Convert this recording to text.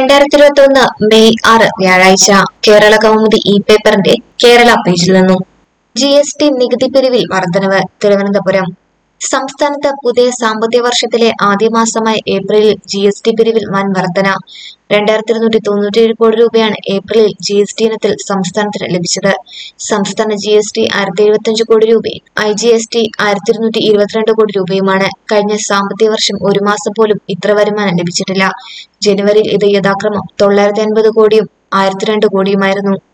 രണ്ടായിരത്തി ഇരുപത്തി ഒന്ന് മെയ് ആറ് വ്യാഴാഴ്ച കേരള കൗമുദി ഇ പേപ്പറിന്റെ കേരള പേജിൽ നിന്നും ജി എസ് ടി നികുതി പിരിവിൽ വർധനവ് തിരുവനന്തപുരം സംസ്ഥാനത്ത് പുതിയ സാമ്പത്തിക വർഷത്തിലെ ആദ്യ മാസമായ ഏപ്രിലിൽ ജി എസ് ടി പിരിവിൽ വൻ വർധന രണ്ടായിരത്തി ഇരുന്നൂറ്റി തൊണ്ണൂറ്റിയേഴ് കോടി രൂപയാണ് ഏപ്രിലിൽ ജി എസ് ടി ഇനത്തിൽ സംസ്ഥാനത്തിന് ലഭിച്ചത് സംസ്ഥാന ജി എസ് ടി ആയിരത്തി എഴുപത്തിയഞ്ച് കോടി രൂപയും ഐ ജി എസ് ടി ആയിരത്തി ഇരുന്നൂറ്റി ഇരുപത്തിരണ്ട് കോടി രൂപയുമാണ് കഴിഞ്ഞ സാമ്പത്തിക വർഷം ഒരു മാസം പോലും ഇത്ര വരുമാനം ലഭിച്ചിട്ടില്ല ജനുവരിയിൽ ഇത് യഥാക്രമം തൊള്ളായിരത്തി അൻപത് കോടിയും ആയിരത്തി രണ്ട് കോടിയുമായിരുന്നു